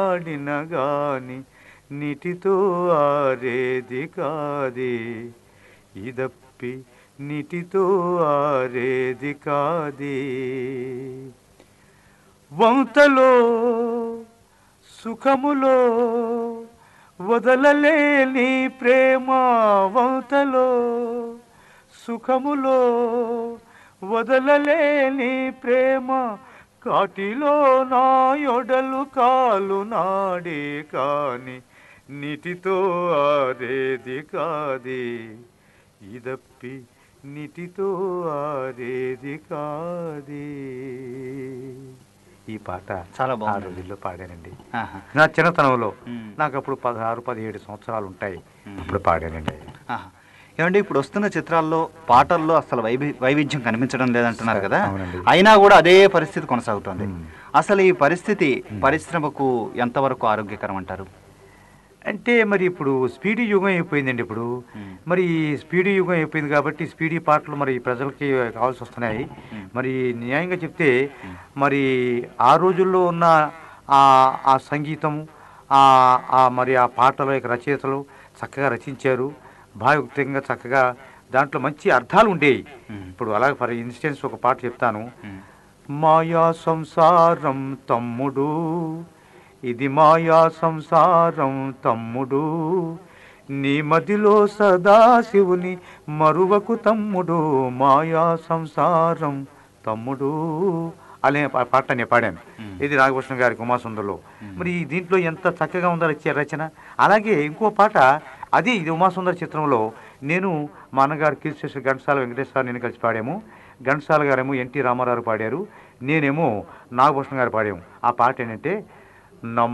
ఆడిన గాని నీటితో ఆరేది కాదే ఇదప్పి నీటితో ఆరేది కాదే వంతలో సుఖములో వదలలేని ప్రేమ వంతలో సుఖములో వదలలేని ప్రేమ కాటిలో నా యొడలు కాలు నాడే కాని నీటితో ఆరేది కాదే ఇదప్పి నీటితో ఆరేది కాదే ఈ పాట చాలా ఆ బాగుంది. రోజుల్లో పాడానండి ఆహా. నా చిన్నతనంలో మ్మ్. నాకు అప్పుడు పదహారు పదిహేడు సంవత్సరాలు ఉంటాయి మ్మ్. అప్పుడు పాడానండి ఆహా. ఏమండి ఇప్పుడు వస్తున్న చిత్రాల్లో పాటల్లో అసలు వైవి వైవిధ్యం కనిపించడం లేదంటున్నారు కదా అవునండి. అయినా కూడా అదే పరిస్థితి కొనసాగుతోంది మ్మ్. అసలు ఈ పరిస్థితి పరిశ్రమకు ఎంతవరకు ఆరోగ్యకరం అంటారు అంటే మరి ఇప్పుడు స్పీడీ యుగం అయిపోయిందండి ఇప్పుడు మ్మ్. మరి ఈ స్పీడీ యుగం అయిపోయింది కాబట్టి స్పీడీ పాటలు మరి ప్రజలకి కావాల్సి వస్తున్నాయి మ్మ్. మరి న్యాయంగా చెప్తే మరి ఆ రోజుల్లో ఉన్న ఆ ఆ సంగీతం ఆ ఆ మరి ఆ పాటల యొక్క రచయితలు చక్కగా రచించారు భావయుక్తంగా చక్కగా దాంట్లో మంచి అర్థాలు ఉండేవి మ్మ్. ఇప్పుడు అలాగే ఫర్ ఇన్స్టెన్స్ ఒక పాట చెప్తాను మ్మ్. మాయా సంసారం తమ్ముడు ఇది మాయా సంసారం తమ్ముడు నీ మదిలో సదాశివుని మరువకు తమ్ముడు మాయా సంసారం తమ్ముడు అనే పా- పాట నేను పాడాను మ్మ్. ఇది నాగభూషణ గారి ఉమాసుందర్లో మరి దీంట్లో ఎంత చక్కగా ఉందో రచ రచన అలాగే ఇంకో పాట అది ఇది ఉమాసుందర చిత్రంలో నేను మా అన్నగారు కీర్తిశేష ఘంటసాల వెంకటేశ్వర నేను కలిసి పాడాము ఘంటసాల గారేమో ఎన్టీ రామారావు పాడారు నేనేమో నాగభూషణ గారు పాడాము ఆ పాట ఏంటంటే నమ్మ